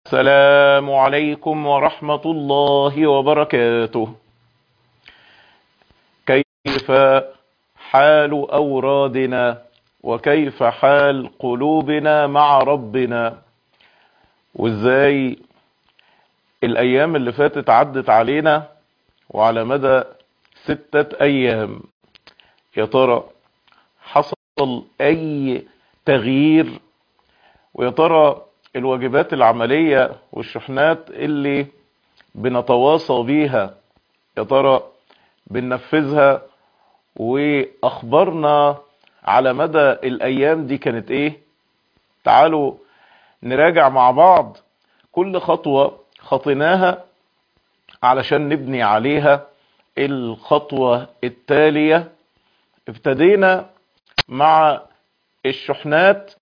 السلام عليكم ورحمة الله وبركاته كيف حال أورادنا وكيف حال قلوبنا مع ربنا وازاي الأيام اللي فاتت عدت علينا وعلى مدى ستة أيام يا ترى حصل أي تغيير ويا ترى الواجبات العملية والشحنات اللي بنتواصى بيها يا ترى بننفذها واخبارنا على مدى الايام دي كانت ايه تعالوا نراجع مع بعض كل خطوة خطيناها علشان نبني عليها الخطوة التالية ابتدينا مع الشحنات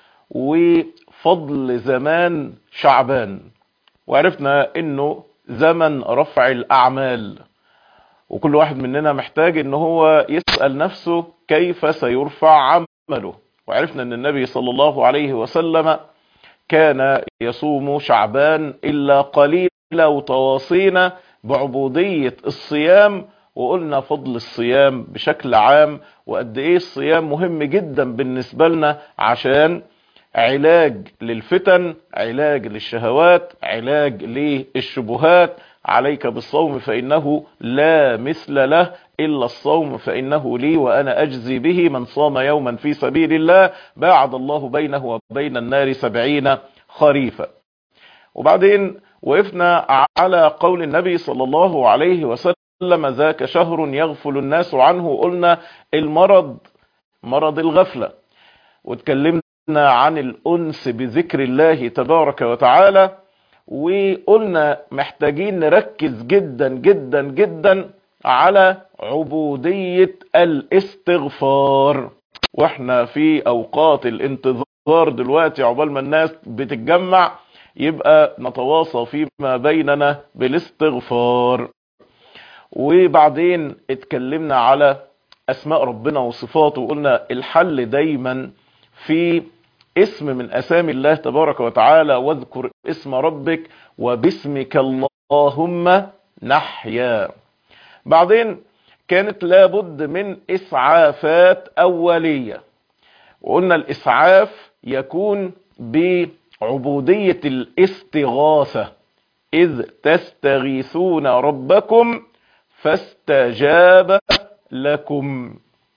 وفضل زمان شعبان وعرفنا انه زمن رفع الاعمال وكل واحد مننا محتاج ان هو يسأل نفسه كيف سيرفع عمله وعرفنا ان النبي صلى الله عليه وسلم كان يصوم شعبان الا قليلا وتواصينا بعبودية الصيام وقلنا فضل الصيام بشكل عام وقد ايه الصيام مهم جدا بالنسبة لنا عشان علاج للفتن علاج للشهوات علاج للشبهات عليك بالصوم فإنه لا مثل له إلا الصوم فإنه لي وأنا أجزي به من صام يوما في سبيل الله باعد الله بينه وبين النار سبعين خريفا وبعدين وقفنا على قول النبي صلى الله عليه وسلم ذاك شهر يغفل الناس عنه قلنا المرض مرض الغفلة واتكلمنا عن الأنس بذكر الله تبارك وتعالى وقلنا محتاجين نركز جدا جدا جدا على عبودية الاستغفار واحنا في اوقات الانتظار دلوقتي عقبال ما الناس بتتجمع يبقى نتواصى فيما بيننا بالاستغفار وبعدين اتكلمنا على اسماء ربنا وصفاته وقلنا الحل دايما في اسم من اسامي الله تبارك وتعالى واذكر اسم ربك وباسمك اللهم نحيا بعدين كانت لابد من اسعافات اولية وقلنا الاسعاف يكون بعبودية الاستغاثة اذ تستغيثون ربكم فاستجاب لكم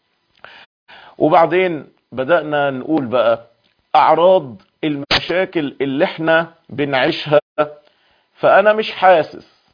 وبعدين بدأنا نقول بقى اعراض المشاكل اللي احنا بنعيشها فانا مش حاسس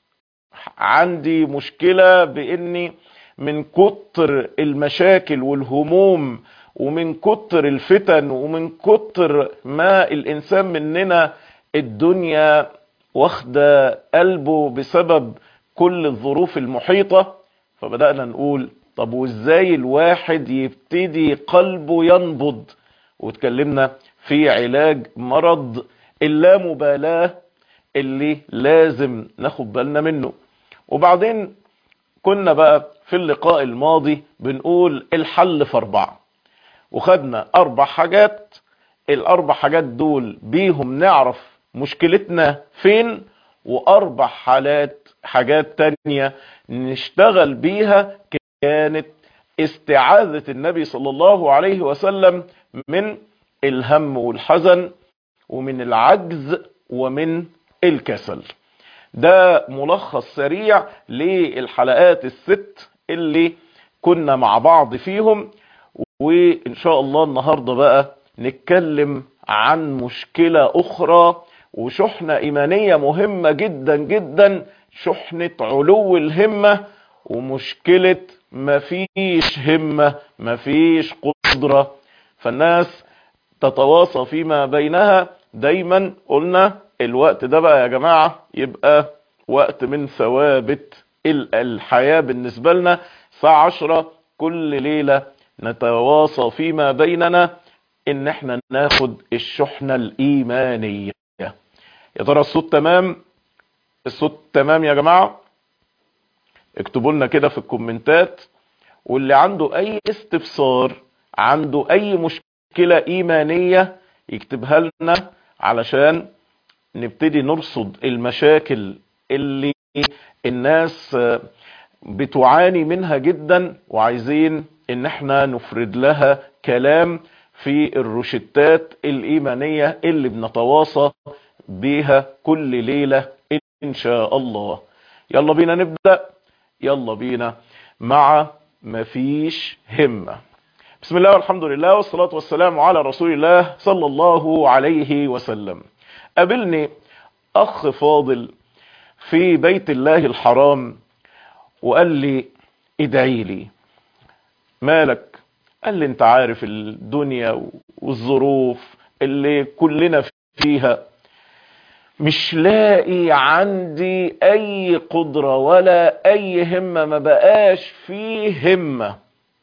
عندي مشكلة باني من كتر المشاكل والهموم ومن كتر الفتن ومن كتر ما الانسان مننا الدنيا واخده قلبه بسبب كل الظروف المحيطة فبدأنا نقول طب وازاي الواحد يبتدي قلبه ينبض واتكلمنا في علاج مرض اللامبالاة اللي لازم ناخد بالنا منه وبعدين كنا بقى في اللقاء الماضي بنقول الحل في اربعة وخدنا اربع حاجات الاربع حاجات دول بيهم نعرف مشكلتنا فين واربع حالات حاجات تانية نشتغل بيها كانت استعاذة النبي صلى الله عليه وسلم من الهم والحزن ومن العجز ومن الكسل ده ملخص سريع للحلقات الست اللي كنا مع بعض فيهم وان شاء الله النهاردة بقى نتكلم عن مشكلة اخرى وشحنة ايمانية مهمة جدا جدا شحنة علو الهمة ومشكلة مفيش همة مفيش قدرة فالناس تتواصى فيما بينها دايما قلنا الوقت ده بقى يا جماعة يبقى وقت من ثوابت الحياة بالنسبة لنا الساعة عشرة كل ليلة نتواصى فيما بيننا ان احنا ناخد الشحنة الايمانية يا ترى الصوت تمام الصوت تمام يا جماعة اكتبوا لنا كده في الكومنتات واللي عنده اي استفسار عنده اي مشكلة ايمانية يكتبها لنا علشان نبتدي نرصد المشاكل اللي الناس بتعاني منها جدا وعايزين ان احنا نفرد لها كلام في الروشتات الايمانية اللي بنتواصى بيها كل ليلة ان شاء الله يلا بينا نبدأ يلا بينا مع مفيش همة بسم الله والحمد لله والصلاة والسلام على رسول الله صلى الله عليه وسلم قابلني اخ فاضل في بيت الله الحرام وقال لي ادعي لي مالك قال لي انت عارف الدنيا والظروف اللي كلنا فيها مش لاقي عندي اي قدرة ولا اي همة ما بقاش فيه همة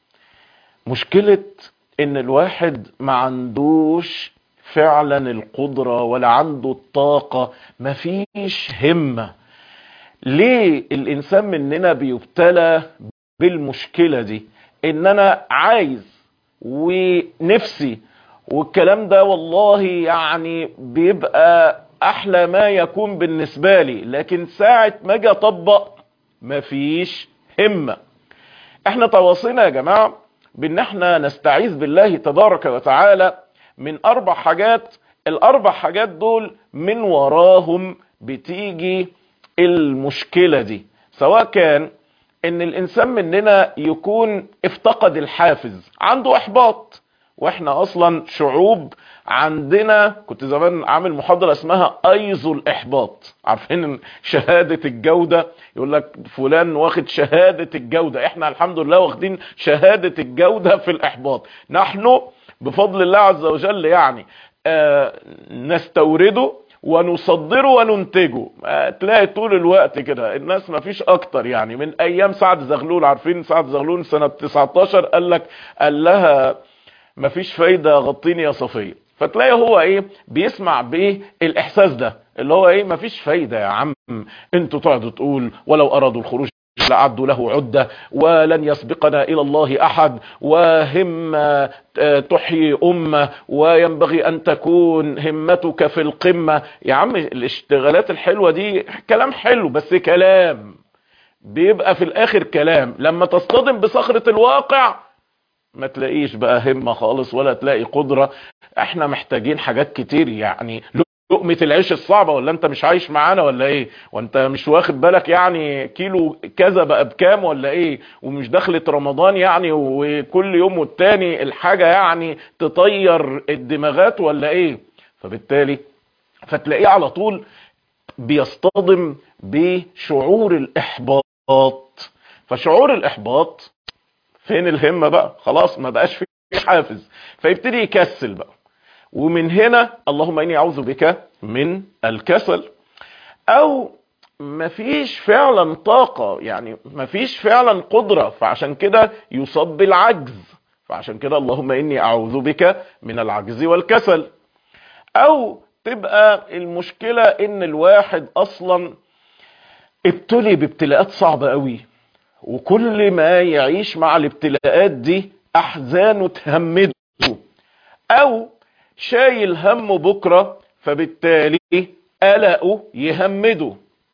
مشكلة ان الواحد ما عندوش فعلا القدرة ولا عنده الطاقة ما فيش همة ليه الانسان مننا بيبتلى بالمشكلة دي ان انا عايز ونفسي والكلام ده والله يعني بيبقى احلى ما يكون بالنسبة لي لكن ساعة ما اجي اطبق مفيش همة احنا تواصينا يا جماعة بان احنا نستعيذ بالله تبارك وتعالى من اربع حاجات الاربع حاجات دول من وراهم بتيجي المشكلة دي سواء كان ان الانسان مننا يكون افتقد الحافز عنده احباط واحنا اصلا شعوب عندنا كنت زمان عامل محاضرة اسمها ايزو الاحباط عارفين شهادة الجودة يقول لك فلان واخد شهادة الجودة احنا الحمد لله واخدين شهادة الجودة في الاحباط نحن بفضل الله عز وجل يعني آه نستورده ونصدره وننتجه تلاقي طول الوقت كده الناس ما فيش اكتر يعني من ايام سعد زغلول عارفين سعد زغلول سنة 19 قال لك قال لها ما فيش فايدة غطيني يا صفية فتلاقي هو ايه بيسمع بايه الاحساس ده اللي هو ايه ما فيش فايدة يا عم انتوا تقعدوا تقول ولو ارادوا الخروج لعدوا له عدة ولن يسبقنا إلى الله أحد وهم تحيي أمة وينبغي أن تكون همتك في القمة يا عم الاشتغالات الحلوة دي كلام حلو بس كلام بيبقى في الآخر كلام لما تصطدم بصخرة الواقع ما تلاقيش بقى همة خالص ولا تلاقي قدرة احنا محتاجين حاجات كتير يعني لقمة العيش الصعبة ولا انت مش عايش معانا ولا ايه وانت مش واخد بالك يعني كيلو كذا بقى بكام ولا ايه ومش دخلت رمضان يعني وكل يوم والتاني الحاجة يعني تطير الدماغات ولا ايه فبالتالي فتلاقيه على طول بيصطدم بشعور الاحباط فشعور الاحباط فين الهمة بقى خلاص ما بقاش فيه حافز فيبتدي يكسل بقى ومن هنا اللهم اني اعوذ بك من الكسل او مفيش فعلا طاقة يعني مفيش فعلا قدرة فعشان كده يصاب بالعجز فعشان كده اللهم اني اعوذ بك من العجز والكسل او تبقى المشكلة ان الواحد اصلا ابتلي بابتلاءات صعبة قوي وكل ما يعيش مع الابتلاءات دي احزانه تهمده او شايل همه بكرة فبالتالي قلقه يهمده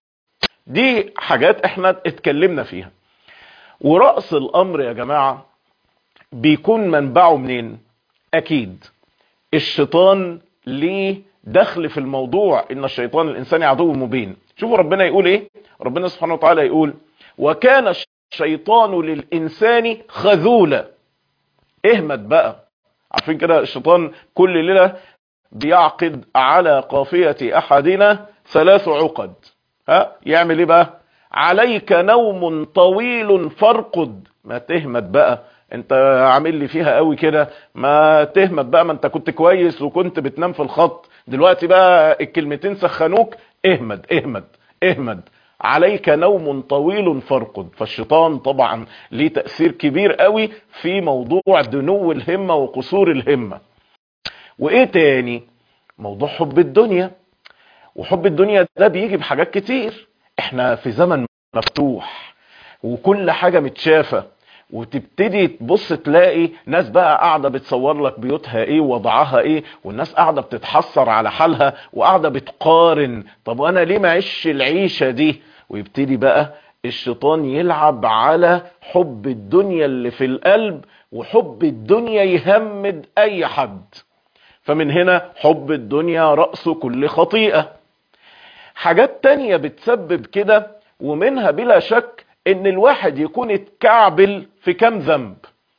دي حاجات احنا اتكلمنا فيها ورأس الامر يا جماعة بيكون منبعه منين اكيد الشيطان ليه دخل في الموضوع ان الشيطان الانساني عدو مبين شوفوا ربنا يقول ايه ربنا سبحانه وتعالى يقول وكان الشيطان للانسان خذولا اهمت بقى عارفين كده الشيطان كل ليلة بيعقد على قافية احدنا ثلاث عقد ها يعمل ايه بقى عليك نوم طويل فارقد ما تهمت بقى انت عامل لي فيها قوي كده ما تهمت بقى ما انت كنت كويس وكنت بتنام في الخط دلوقتي بقى الكلمتين سخنوك اهمد اهمد اهمد عليك نوم طويل فارقد فالشيطان طبعا ليه تأثير كبير قوي في موضوع دنو الهمة وقصور الهمة وايه تاني موضوع حب الدنيا وحب الدنيا ده بيجي بحاجات كتير احنا في زمن مفتوح وكل حاجة متشافة وتبتدي تبص تلاقي ناس بقى قاعده بتصور لك بيوتها ايه ووضعها ايه والناس قاعده بتتحسر على حالها وقاعده بتقارن طب وانا ليه ما اعيش العيشه دي ويبتدي بقى الشيطان يلعب على حب الدنيا اللي في القلب وحب الدنيا يهمد اي حد فمن هنا حب الدنيا رأس كل خطيئة حاجات تانية بتسبب كده ومنها بلا شك ان الواحد يكون اتكعبل في كام ذنب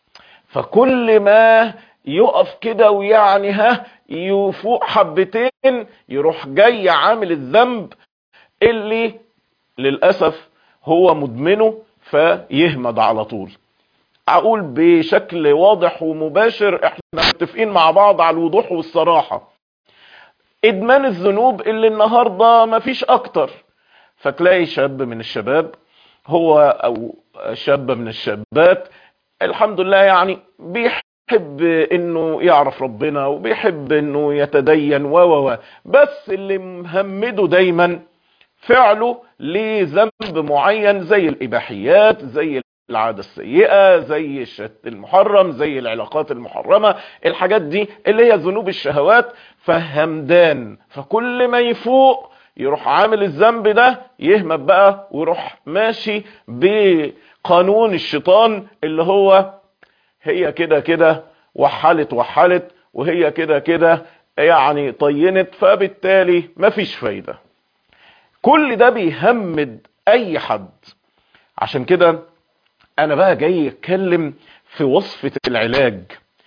فكل ما يقف كده ويعني ها يفوق حبتين يروح جاي عامل الذنب اللي للأسف هو مدمنه فيهمد على طول اقول بشكل واضح ومباشر احنا متفقين مع بعض على الوضوح والصراحة ادمان الذنوب اللي النهاردة مفيش اكتر فتلاقي شاب من الشباب هو او شاب من الشابات الحمد لله يعني بيحب انه يعرف ربنا وبيحب انه يتدين و و بس اللي مهمده دايما فعله لذنب معين زي الاباحيات زي العادة السيئة زي الشت المحرم زي العلاقات المحرمة الحاجات دي اللي هي ذنوب الشهوات فهمدان فكل ما يفوق يروح عامل الذنب ده يهمب بقى ويروح ماشي بقانون الشيطان اللي هو هي كده كده وحلت وحلت وهي كده كده يعني طينت فبالتالي مفيش فايدة كل ده بيهمد اي حد عشان كده انا بقى جاي اتكلم في وصفة العلاج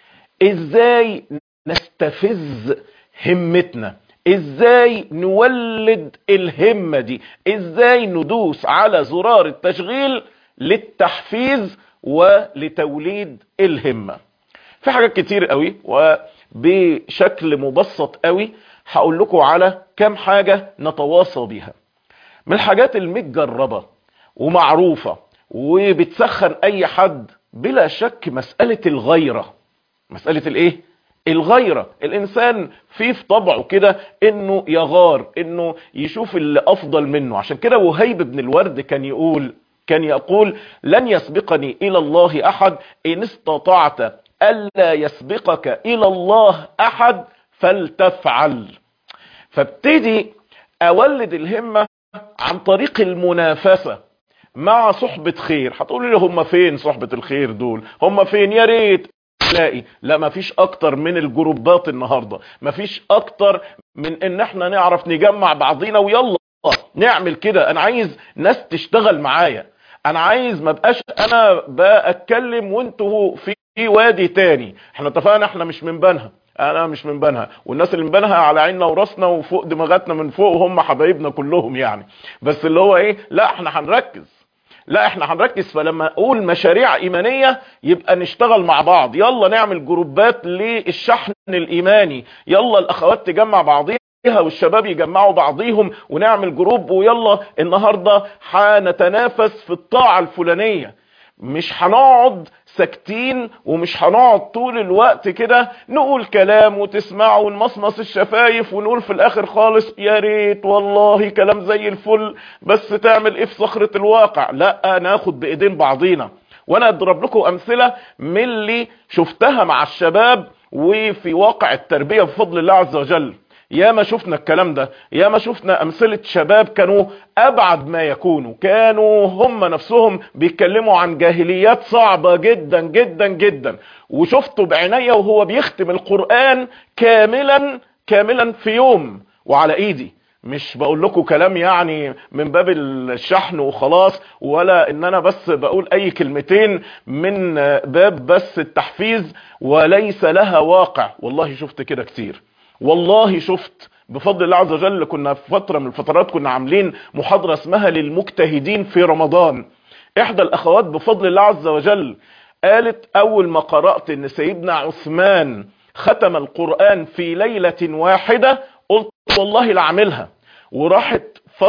ازاي نستفز همتنا ازاي نولد الهمة دي ازاي ندوس على زرار التشغيل للتحفيز ولتوليد الهمة في حاجات كتير قوي وبشكل مبسط قوي هقول لكم على كام حاجة نتواصى بيها من الحاجات المتجربة ومعروفة وبتسخن اي حد بلا شك مسألة الغيرة مسألة الايه الغيرة الانسان فيه في طبعه كده انه يغار انه يشوف اللي افضل منه عشان كده وهيب بن الورد كان يقول كان يقول لن يسبقني الى الله احد ان استطعت الا يسبقك الى الله احد فلتفعل فابتدي اولد الهمة عن طريق المنافسة مع صحبة خير هتقولي لي هم فين صحبة الخير دول هم فين يا ريت تلاقي لا مفيش اكتر من الجروبات النهاردة مفيش اكتر من ان احنا نعرف نجمع بعضينا ويلا نعمل كده انا عايز ناس تشتغل معايا انا عايز ما بقاش انا بأتكلم وانتوا في وادي تاني احنا اتفقنا احنا مش من بنها انا مش من بنها والناس اللي من بنها على عيننا وراسنا وفوق دماغاتنا من فوق وهم حبايبنا كلهم يعني بس اللي هو ايه لا احنا هنركز لا احنا هنركز فلما اقول مشاريع ايمانية يبقى نشتغل مع بعض يلا نعمل جروبات للشحن الايماني يلا الاخوات تجمع بعضيها والشباب يجمعوا بعضيهم ونعمل جروب ويلا النهاردة هنتنافس في الطاعة الفلانية مش هنقعد ساكتين ومش هنقعد طول الوقت كده نقول كلام وتسمعوا ونمصمص الشفايف ونقول في الاخر خالص يا ريت والله كلام زي الفل بس تعمل ايه في صخرة الواقع لا ناخد بايدين بعضينا وانا اضرب لكم امثلة من اللي شفتها مع الشباب وفي واقع التربية بفضل الله عز وجل يا ما شفنا الكلام ده يا ما شفنا امثلة شباب كانوا ابعد ما يكونوا كانوا هم نفسهم بيتكلموا عن جاهليات صعبة جدا جدا جدا وشفته بعينيا وهو بيختم القرآن كاملا كاملا في يوم وعلى ايدي مش بقول لكم كلام يعني من باب الشحن وخلاص ولا ان انا بس بقول اي كلمتين من باب بس التحفيز وليس لها واقع والله شفت كده كتير والله شفت بفضل الله عز وجل كنا في فترة من الفترات كنا عاملين محاضرة اسمها للمجتهدين في رمضان احدى الاخوات بفضل الله عز وجل قالت اول ما قرأت ان سيدنا عثمان ختم القرآن في ليلة واحدة قلت والله لعملها وراحت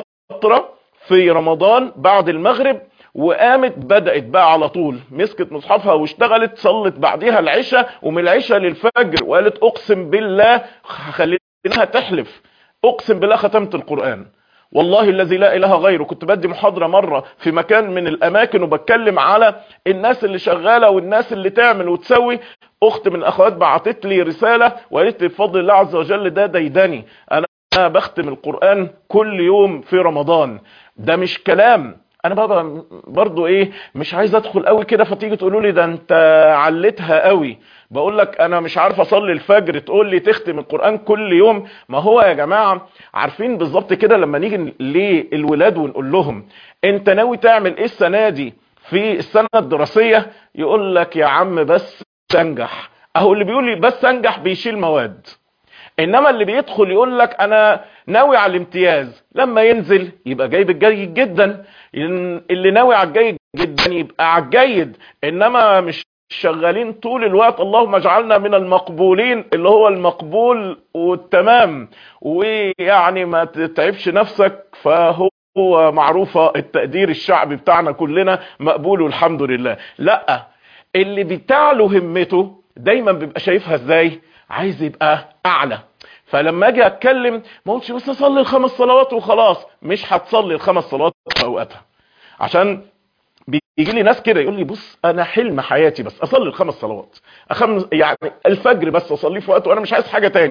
فترة في رمضان بعد المغرب وقامت بدأت بقى على طول مسكت مصحفها واشتغلت صلت بعدها العشاء ومن العشاء للفجر وقالت اقسم بالله خليناها تحلف اقسم بالله ختمت القرآن والله الذي لا اله غيره كنت بدي محاضرة مرة في مكان من الاماكن وبتكلم على الناس اللي شغالة والناس اللي تعمل وتسوي اخت من الاخوات بعتت لي رسالة وقالت لي بفضل الله عز وجل ده ديدني انا أنا بختم القرآن كل يوم في رمضان ده مش كلام انا بابا برضو ايه مش عايز ادخل قوي كده فتيجي تقولوا لي ده انت علتها قوي بقول لك انا مش عارف اصلي الفجر تقول لي تختم القرآن كل يوم ما هو يا جماعة عارفين بالظبط كده لما نيجي للولاد ونقول لهم انت ناوي تعمل ايه السنة دي في السنة الدراسية يقول لك يا عم بس انجح اهو اللي بيقول لي بس انجح بيشيل مواد انما اللي بيدخل يقول لك انا ناوي على الامتياز لما ينزل يبقى جايب الجيد جدا اللي ناوي على الجيد جدا يبقى على الجيد انما مش شغالين طول الوقت اللهم اجعلنا من المقبولين اللي هو المقبول والتمام ويعني ما تتعبش نفسك فهو هو معروفة التقدير الشعبي بتاعنا كلنا مقبول والحمد لله لا اللي بتعلو همته دايما بيبقى شايفها ازاي عايز يبقى اعلى فلما اجي اتكلم ما قلتش بس اصلي الخمس صلوات وخلاص مش هتصلي الخمس صلوات في اوقاتها عشان بيجي لي ناس كده يقول لي بص انا حلم حياتي بس اصلي الخمس صلوات أخمس يعني الفجر بس اصليه في وقته وانا مش عايز حاجه تاني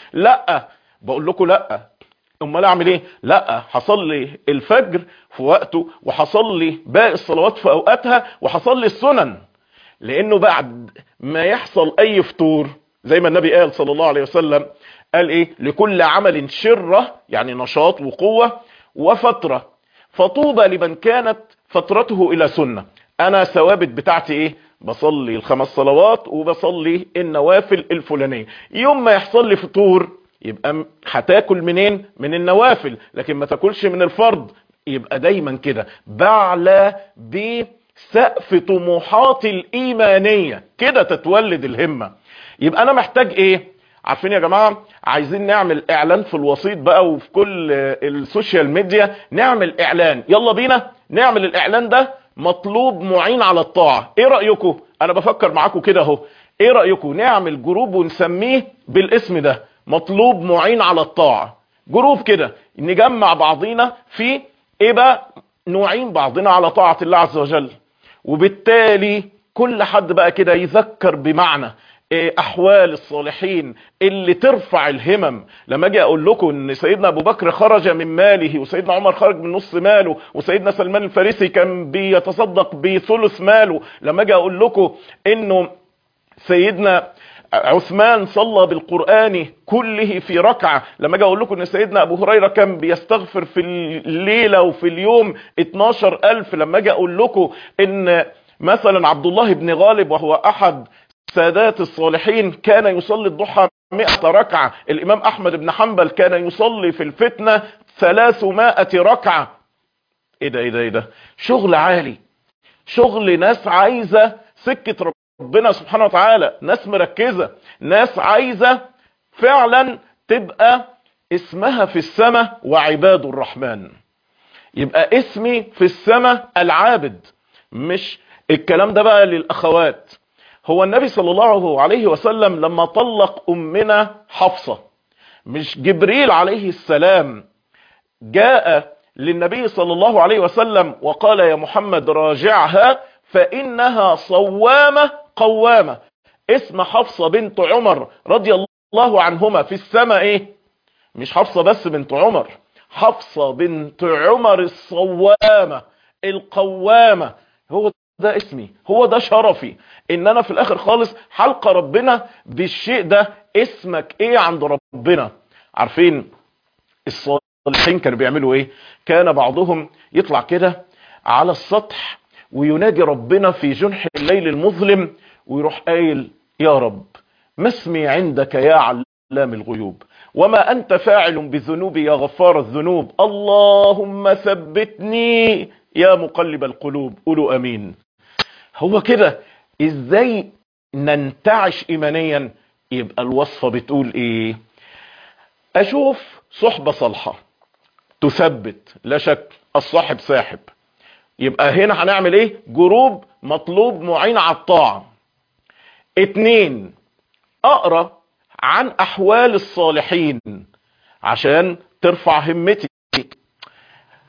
لا بقول لكم لا امال اعمل ايه لا هصلي الفجر في وقته وهصلي باقي الصلوات في اوقاتها وهصلي السنن لانه بعد ما يحصل اي فطور زي ما النبي قال صلى الله عليه وسلم قال ايه لكل عمل شرة يعني نشاط وقوة وفترة فطوبى لمن كانت فترته الى سنة انا ثوابت بتاعتي ايه بصلي الخمس صلوات وبصلي النوافل الفلانية يوم ما يحصل لي فطور يبقى هتاكل منين من النوافل لكن ما تاكلش من الفرض يبقى دايما كده بعلى بسقف طموحاتي الايمانية كده تتولد الهمة يبقى انا محتاج ايه عارفين يا جماعة عايزين نعمل اعلان في الوسيط بقى وفي كل السوشيال ميديا نعمل اعلان يلا بينا نعمل الاعلان ده مطلوب معين على الطاعة ايه رأيكم انا بفكر معاكم كده اهو ايه رأيكم نعمل جروب ونسميه بالاسم ده مطلوب معين على الطاعة جروب كده نجمع بعضينا في ايه بقى نعين بعضنا على طاعة الله عز وجل وبالتالي كل حد بقى كده يذكر بمعنى إيه احوال الصالحين اللي ترفع الهمم لما اجي اقول لكم ان سيدنا ابو بكر خرج من ماله وسيدنا عمر خرج من نص ماله وسيدنا سلمان الفارسي كان بيتصدق بثلث ماله لما اجي اقول لكم انه سيدنا عثمان صلى بالقرآن كله في ركعة لما اجي اقول لكم ان سيدنا ابو هريرة كان بيستغفر في الليلة وفي اليوم 12 الف لما اجي اقول لكم ان مثلا عبد الله بن غالب وهو احد سادات الصالحين كان يصلي الضحى 100 ركعة الامام احمد بن حنبل كان يصلي في الفتنة 300 ركعة ايه ده ايه ده ايه ده شغل عالي شغل ناس عايزة سكة ربنا سبحانه وتعالى ناس مركزة ناس عايزة فعلا تبقى اسمها في السماء وعباد الرحمن يبقى اسمي في السماء العابد مش الكلام ده بقى للأخوات هو النبي صلى الله عليه وسلم لما طلق أمنا حفصة مش جبريل عليه السلام جاء للنبي صلى الله عليه وسلم وقال يا محمد راجعها فإنها صوامة قوامة اسم حفصة بنت عمر رضي الله عنهما في السماء ايه مش حفصة بس بنت عمر حفصة بنت عمر الصوامة القوامة هو ده اسمي هو ده شرفي ان انا في الاخر خالص حلقة ربنا بالشيء ده اسمك ايه عند ربنا عارفين الصالحين كانوا بيعملوا ايه كان بعضهم يطلع كده على السطح وينادي ربنا في جنح الليل المظلم ويروح قايل يا رب ما اسمي عندك يا علام الغيوب وما أنت فاعل بذنوبي يا غفار الذنوب اللهم ثبتني يا مقلب القلوب قولوا أمين هو كده إزاي ننتعش إيمانيا يبقى الوصفة بتقول إيه أشوف صحبة صالحة تثبت لا شك الصاحب ساحب يبقى هنا هنعمل ايه جروب مطلوب معين على الطاعة اتنين اقرأ عن احوال الصالحين عشان ترفع همتي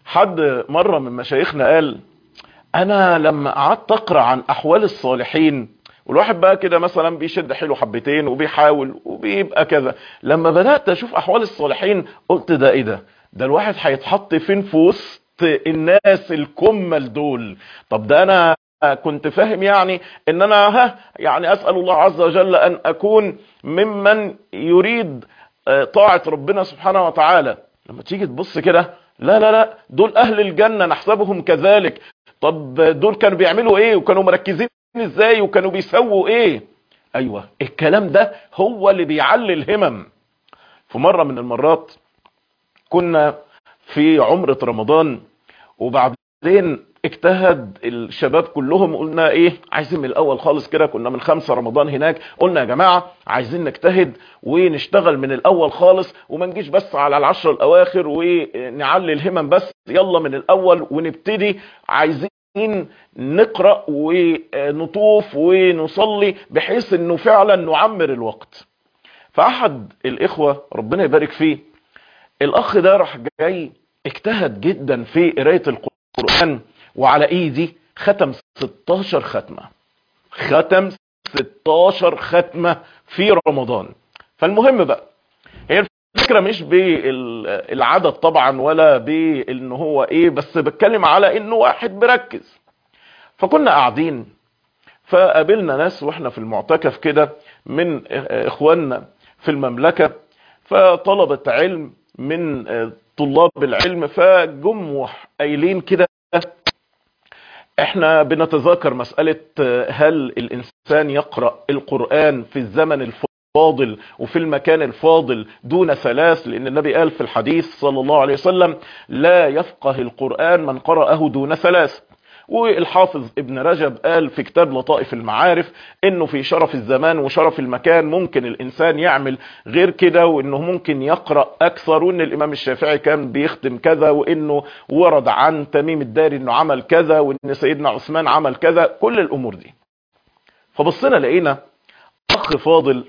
حد مرة من مشايخنا قال انا لما قعدت اقرا عن احوال الصالحين والواحد بقى كده مثلا بيشد حيله حبتين وبيحاول وبيبقى كذا لما بدات اشوف احوال الصالحين قلت ده ايه ده ده الواحد هيتحط فين في وسط الناس الكمل دول طب ده انا كنت فاهم يعني ان انا ها يعني اسال الله عز وجل ان اكون ممن يريد طاعه ربنا سبحانه وتعالى لما تيجي تبص كده لا لا لا دول اهل الجنه نحسبهم كذلك طب دول كانوا بيعملوا ايه وكانوا مركزين ازاي وكانوا بيسووا ايه ايوه الكلام ده هو اللي بيعلي الهمم في مره من المرات كنا في عمره رمضان وبعدين اجتهد الشباب كلهم قلنا ايه عايزين من الاول خالص كده كنا من خمسة رمضان هناك قلنا يا جماعة عايزين نجتهد ونشتغل من الاول خالص وما نجيش بس على العشر الاواخر ونعلي الهمم بس يلا من الاول ونبتدي عايزين نقرأ ونطوف ونصلي بحيث انه فعلا نعمر الوقت فاحد الاخوة ربنا يبارك فيه الاخ ده راح جاي اجتهد جدا في قراية القرآن وعلى ايدي ختم 16 ختمة ختم 16 ختمة في رمضان فالمهم بقى هي الفكرة مش بالعدد طبعا ولا بان هو ايه بس بتكلم على انه واحد مركز فكنا قاعدين فقابلنا ناس واحنا في المعتكف كده من اخواننا في المملكة فطلبة علم من طلاب العلم فجم قايلين كده احنا بنتذاكر مسألة هل الانسان يقرأ القرآن في الزمن الفاضل وفي المكان الفاضل دون ثلاث لان النبي قال في الحديث صلى الله عليه وسلم لا يفقه القرآن من قرأه دون ثلاث والحافظ ابن رجب قال في كتاب لطائف المعارف انه في شرف الزمان وشرف المكان ممكن الانسان يعمل غير كده وانه ممكن يقرأ اكثر وان الامام الشافعي كان بيختم كذا وانه ورد عن تميم الداري انه عمل كذا وان سيدنا عثمان عمل كذا كل الامور دي فبصينا لقينا اخ فاضل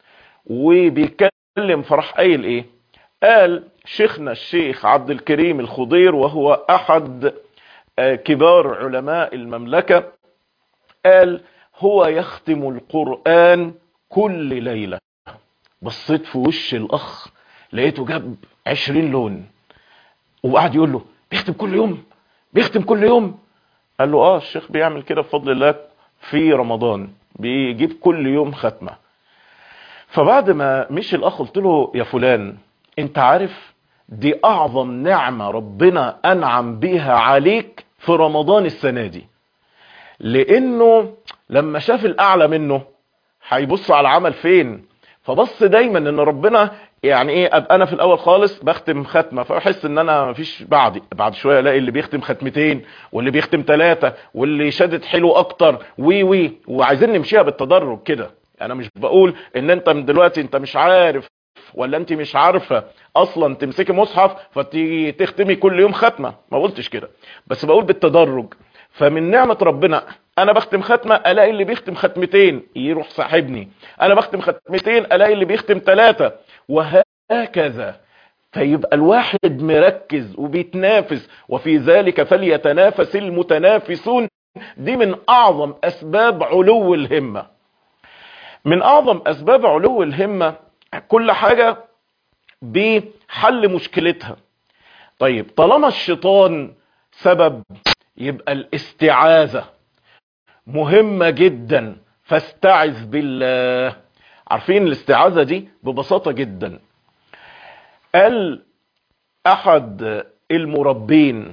وبيتكلم فرح قايل ايه قال شيخنا الشيخ عبد الكريم الخضير وهو احد كبار علماء المملكة قال هو يختم القرآن كل ليلة بصيت في وش الأخ لقيته جاب عشرين لون وقعد يقول له بيختم كل يوم بيختم كل يوم قال له اه الشيخ بيعمل كده بفضل الله في رمضان بيجيب كل يوم ختمة فبعد ما مشي الأخ قلت له يا فلان انت عارف دي أعظم نعمة ربنا أنعم بيها عليك في رمضان السنة دي لانه لما شاف الاعلى منه هيبص على العمل فين فبص دايما ان ربنا يعني ايه ابقى انا في الاول خالص بختم ختمه فبحس ان انا مفيش بعدي بعد شويه الاقي اللي بيختم ختمتين واللي بيختم ثلاثه واللي شادد حلو اكتر وي وي وعايزين نمشيها بالتدرج كده انا مش بقول ان انت من دلوقتي انت مش عارف ولا انت مش عارفه اصلا تمسكي مصحف فتيجي تختمي كل يوم ختمه ما قلتش كده بس بقول بالتدرج فمن نعمة ربنا انا بختم ختمة الاقي اللي بيختم ختمتين يروح صاحبني انا بختم ختمتين الاقي اللي بيختم ثلاثة وهكذا فيبقى الواحد مركز وبيتنافس وفي ذلك فليتنافس المتنافسون دي من اعظم اسباب علو الهمة من اعظم اسباب علو الهمة كل حاجة بحل مشكلتها طيب طالما الشيطان سبب يبقى الاستعاذة مهمة جدا فاستعذ بالله عارفين الاستعاذة دي ببساطة جدا قال احد المربين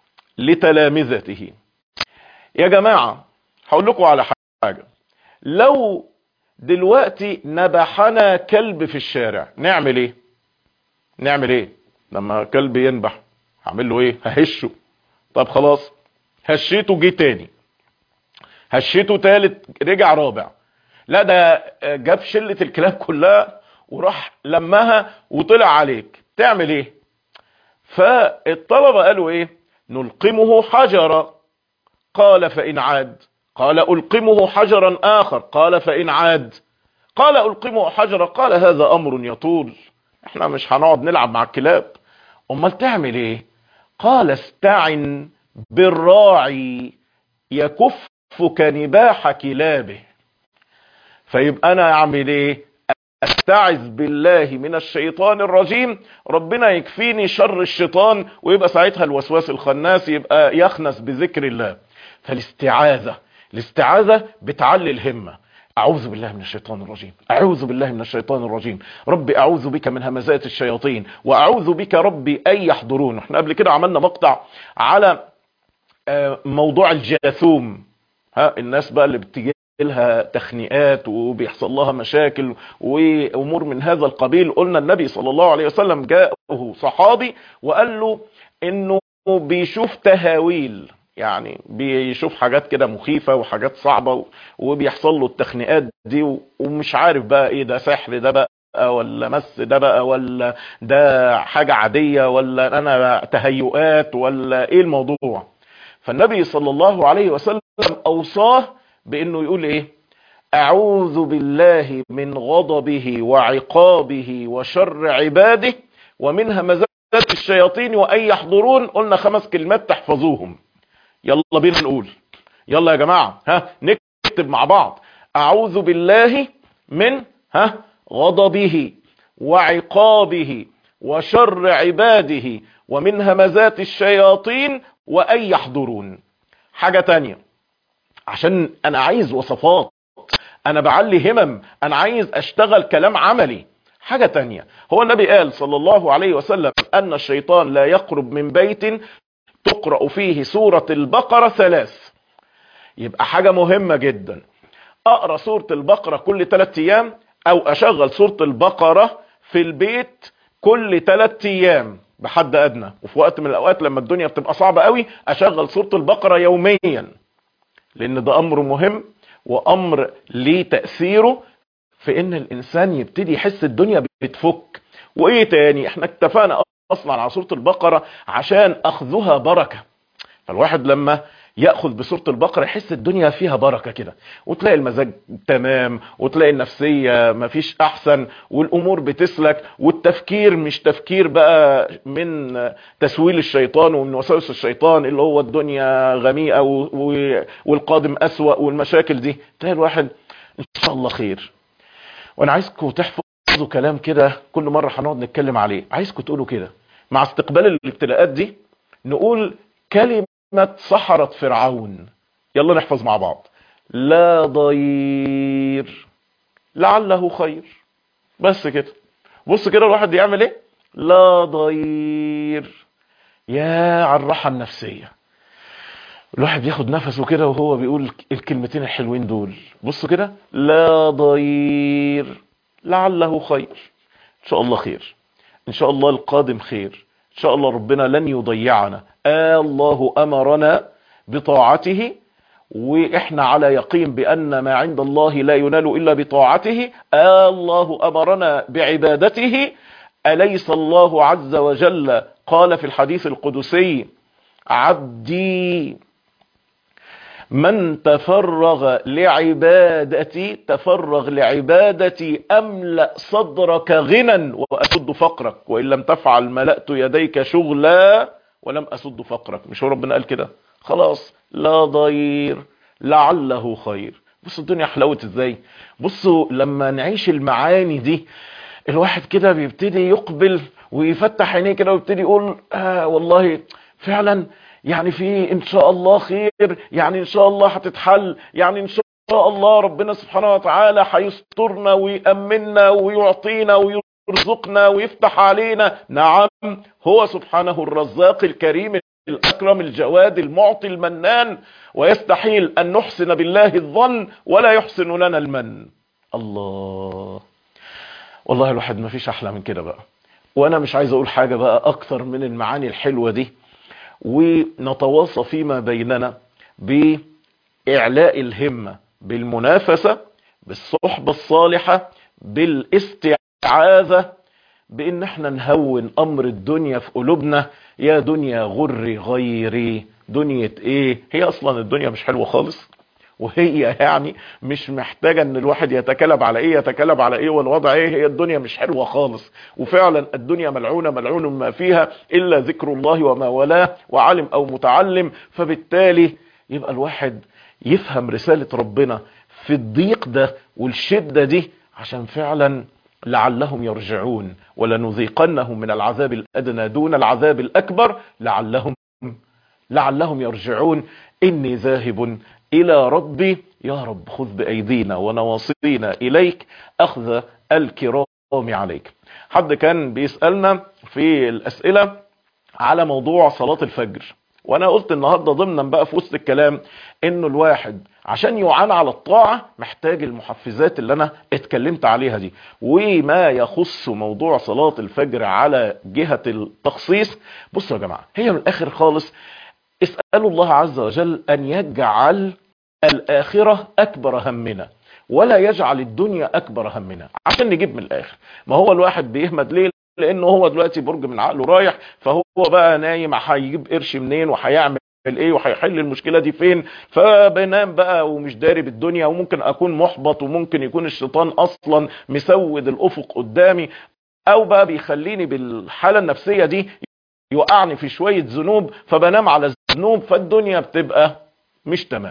لتلامذته يا جماعة هقول لكم على حاجة لو دلوقتي نبحنا كلب في الشارع نعمل ايه نعمل ايه لما كلب ينبح هعمل له ايه ههشه طب خلاص هشيته جه تاني هشيته تالت رجع رابع لا ده جاب شلة الكلاب كلها وراح لمها وطلع عليك تعمل ايه فالطلبة قالوا ايه نلقمه حجرا قال فإن عاد قال ألقمه حجرا آخر قال فإن عاد قال ألقمه حجرا قال هذا أمر يطول احنا مش هنقعد نلعب مع الكلاب امال تعمل ايه قال استعن بالراعي يكفك نباح كلابه فيبقى انا اعمل ايه استعذ بالله من الشيطان الرجيم ربنا يكفيني شر الشيطان ويبقى ساعتها الوسواس الخناس يبقى يخنس بذكر الله فالاستعاذة الاستعاذة بتعلي الهمة أعوذ بالله من الشيطان الرجيم أعوذ بالله من الشيطان الرجيم ربي أعوذ بك من همزات الشياطين وأعوذ بك ربي أن يحضرون احنا قبل كده عملنا مقطع على موضوع الجاثوم ها الناس بقى اللي بتجي لها تخنيئات وبيحصل لها مشاكل وامور من هذا القبيل قلنا النبي صلى الله عليه وسلم جاءه صحابي وقال له انه بيشوف تهاويل يعني بيشوف حاجات كده مخيفة وحاجات صعبة وبيحصل له التخنيئات دي ومش عارف بقى ايه ده سحر ده بقى ولا مس ده بقى ولا ده حاجة عادية ولا انا تهيؤات ولا ايه الموضوع فالنبي صلى الله عليه وسلم اوصاه بانه يقول ايه اعوذ بالله من غضبه وعقابه وشر عباده ومن همزات الشياطين وان يحضرون قلنا خمس كلمات تحفظوهم يلا بينا نقول يلا يا جماعة ها نكتب مع بعض اعوذ بالله من ها غضبه وعقابه وشر عباده ومن همزات الشياطين وان يحضرون حاجة تانية عشان انا عايز وصفات انا بعلي همم انا عايز اشتغل كلام عملي حاجة تانية هو النبي قال صلى الله عليه وسلم ان الشيطان لا يقرب من بيت تقرأ فيه سورة البقرة ثلاث يبقى حاجة مهمة جدا اقرأ سورة البقرة كل ثلاث ايام او اشغل سورة البقرة في البيت كل ثلاث ايام بحد ادنى وفي وقت من الاوقات لما الدنيا بتبقى صعبة قوي اشغل سورة البقرة يوميا لان ده امر مهم وامر ليه تأثيره في ان الانسان يبتدي يحس الدنيا بتفك وايه تاني احنا اتفقنا اصلا على سورة البقرة عشان اخذها بركة فالواحد لما ياخذ بسوره البقره يحس الدنيا فيها بركه كده وتلاقي المزاج تمام وتلاقي النفسيه مفيش احسن والامور بتسلك والتفكير مش تفكير بقى من تسويل الشيطان ومن وساوس الشيطان اللي هو الدنيا غميقه والقادم اسوا والمشاكل دي تلاقي الواحد ان شاء الله خير وانا عايزكم تحفظوا كلام كده كل مره هنقعد نتكلم عليه عايزكم تقولوا كده مع استقبال الابتلاءات دي نقول كلمه كلمة سحرة فرعون يلا نحفظ مع بعض لا ضير لعله خير بس كده بص كده الواحد يعمل ايه لا ضير يا على الراحة النفسية الواحد ياخد نفسه كده وهو بيقول الكلمتين الحلوين دول بصوا كده لا ضير لعله خير ان شاء الله خير ان شاء الله القادم خير ان شاء الله ربنا لن يضيعنا آه الله امرنا بطاعته واحنا على يقين بان ما عند الله لا ينال الا بطاعته آه الله امرنا بعبادته اليس الله عز وجل قال في الحديث القدسي عبدي من تفرغ لعبادتي تفرغ لعبادتي أملأ صدرك غنى وأسد فقرك وإن لم تفعل ملأت يديك شغلا ولم أسد فقرك مش هو ربنا قال كده خلاص لا ضير لعله خير بصوا الدنيا حلوت ازاي بصوا لما نعيش المعاني دي الواحد كده بيبتدي يقبل ويفتح عينيه كده ويبتدي يقول آه والله فعلا يعني في ان شاء الله خير يعني ان شاء الله هتتحل يعني ان شاء الله ربنا سبحانه وتعالى هيسترنا ويأمننا ويعطينا ويرزقنا ويفتح علينا نعم هو سبحانه الرزاق الكريم الأكرم الجواد المعطي المنان ويستحيل أن نحسن بالله الظن ولا يحسن لنا المن الله والله الواحد ما فيش أحلى من كده بقى وأنا مش عايز أقول حاجة بقى أكتر من المعاني الحلوة دي ونتواصى فيما بيننا بإعلاء الهمة بالمنافسة بالصحبة الصالحة بالاستعاذة بإن احنا نهون أمر الدنيا في قلوبنا يا دنيا غري غيري دنيا ايه هي أصلا الدنيا مش حلوة خالص وهي يعني مش محتاجة ان الواحد يتكلم على ايه يتكلم على ايه والوضع ايه هي الدنيا مش حلوة خالص وفعلا الدنيا ملعونة ملعون ما فيها الا ذكر الله وما ولاه وعالم او متعلم فبالتالي يبقى الواحد يفهم رسالة ربنا في الضيق ده والشدة دي عشان فعلا لعلهم يرجعون ولنذيقنهم من العذاب الأدنى دون العذاب الأكبر لعلهم لعلهم يرجعون إني ذاهب إلى ربي يا رب خذ بأيدينا ونواصينا إليك أخذ الكرام عليك حد كان بيسألنا في الأسئلة على موضوع صلاة الفجر وانا قلت النهاردة ضمنا بقى في وسط الكلام انه الواحد عشان يعان على الطاعة محتاج المحفزات اللي انا اتكلمت عليها دي وما يخص موضوع صلاة الفجر على جهة التخصيص بصوا يا جماعة هي من الاخر خالص اسألوا الله عز وجل ان يجعل الاخرة اكبر همنا ولا يجعل الدنيا اكبر همنا عشان نجيب من الاخر ما هو الواحد بيهمد ليه لانه هو دلوقتي برج من عقله رايح فهو بقى نايم هيجيب قرش منين وهيعمل ايه وهيحل المشكله دي فين فبنام بقى ومش داري بالدنيا وممكن اكون محبط وممكن يكون الشيطان اصلا مسود الافق قدامي او بقى بيخليني بالحاله النفسيه دي يوقعني في شويه ذنوب فبنام على الذنوب فالدنيا بتبقى مش تمام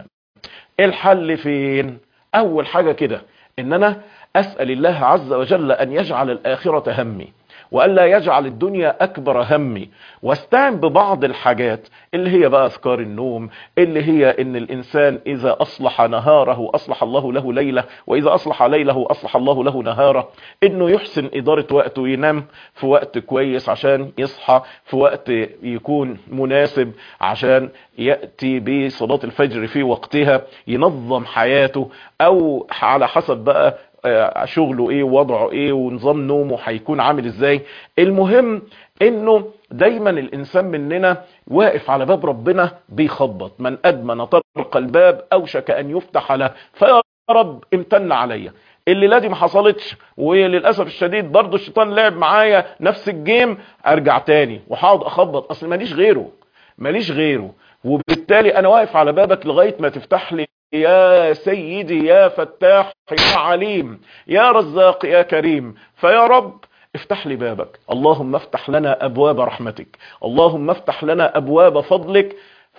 الحل فين اول حاجه كده ان انا اسال الله عز وجل ان يجعل الاخره همي وألا يجعل الدنيا أكبر همي واستعن ببعض الحاجات اللي هي بقى أذكار النوم اللي هي إن الإنسان إذا أصلح نهاره أصلح الله له ليلة وإذا أصلح ليله أصلح الله له نهاره إنه يحسن إدارة وقته ينام في وقت كويس عشان يصحى في وقت يكون مناسب عشان يأتي بصلاة الفجر في وقتها ينظم حياته أو على حسب بقى شغله ايه ووضعه ايه ونظام نومه هيكون عامل ازاي المهم انه دايما الانسان مننا واقف على باب ربنا بيخبط من ادمن طرق الباب اوشك ان يفتح له فيا رب امتن عليا الليله دي ما حصلتش وللاسف الشديد برضه الشيطان لعب معايا نفس الجيم ارجع تاني وهقعد اخبط اصل ماليش غيره ماليش غيره وبالتالي انا واقف على بابك لغايه ما تفتح لي يا سيدي يا فتاح يا عليم يا رزاق يا كريم فيا رب افتح لي بابك اللهم افتح لنا ابواب رحمتك اللهم افتح لنا ابواب فضلك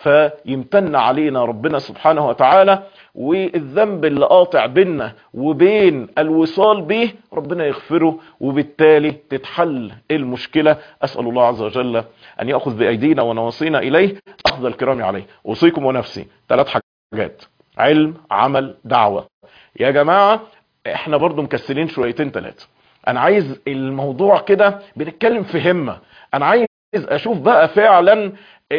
فيمتن علينا ربنا سبحانه وتعالى والذنب اللي قاطع بيننا وبين الوصال به ربنا يغفره وبالتالي تتحل المشكلة أسأل الله عز وجل أن يأخذ بأيدينا ونواصينا إليه أخذ الكرام عليه أوصيكم ونفسي ثلاث حاجات علم عمل دعوة يا جماعة احنا برضو مكسلين شويتين ثلاثة انا عايز الموضوع كده بنتكلم في همة انا عايز اشوف بقى فعلا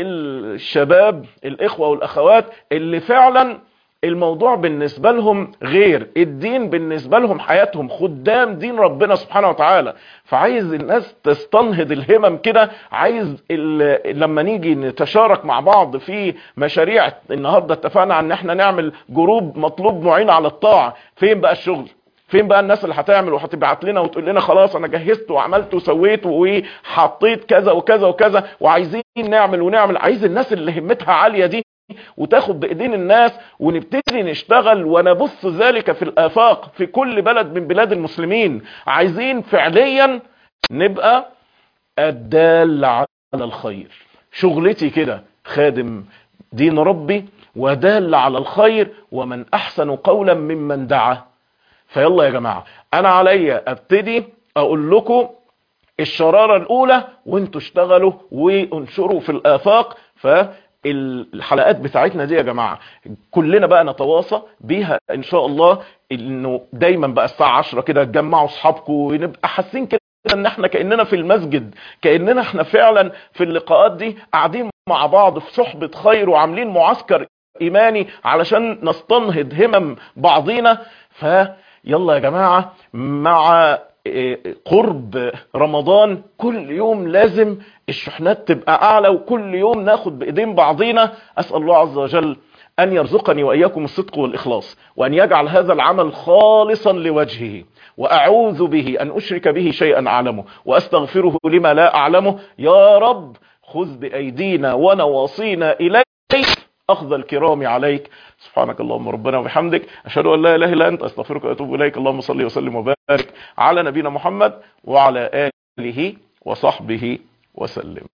الشباب الاخوة والاخوات اللي فعلا الموضوع بالنسبة لهم غير الدين بالنسبة لهم حياتهم خدام دين ربنا سبحانه وتعالى فعايز الناس تستنهض الهمم كده عايز لما نيجي نتشارك مع بعض في مشاريع النهاردة اتفقنا عن ان احنا نعمل جروب مطلوب معين على الطاعة فين بقى الشغل فين بقى الناس اللي هتعمل وهتبعت لنا وتقول لنا خلاص انا جهزت وعملت وسويت وحطيت كذا وكذا وكذا وعايزين نعمل ونعمل عايز الناس اللي همتها عالية دي وتاخد بايدين الناس ونبتدي نشتغل ونبث ذلك في الافاق في كل بلد من بلاد المسلمين عايزين فعليا نبقى الدال على الخير شغلتي كده خادم دين ربي ودال على الخير ومن احسن قولا ممن دعا فيلا يا جماعة انا عليا ابتدي اقول لكم الشرارة الاولى وانتوا اشتغلوا وانشروا في الافاق ف الحلقات بتاعتنا دي يا جماعة كلنا بقى نتواصى بيها ان شاء الله انه دايما بقى الساعة 10 كده تجمعوا اصحابكم ونبقى حاسين كده ان احنا كأننا في المسجد كأننا احنا فعلا في اللقاءات دي قاعدين مع بعض في صحبة خير وعاملين معسكر ايماني علشان نستنهض همم بعضينا فيلا يا جماعة مع قرب رمضان كل يوم لازم الشحنات تبقى اعلى وكل يوم ناخد بايدين بعضينا اسال الله عز وجل ان يرزقني واياكم الصدق والاخلاص وان يجعل هذا العمل خالصا لوجهه واعوذ به ان اشرك به شيئا اعلمه واستغفره لما لا اعلمه يا رب خذ بايدينا ونواصينا اليك اخذ الكرام عليك سبحانك اللهم ربنا وبحمدك اشهد ان لا اله الا انت استغفرك واتوب اليك اللهم صل وسلم وبارك على نبينا محمد وعلى اله وصحبه وسلم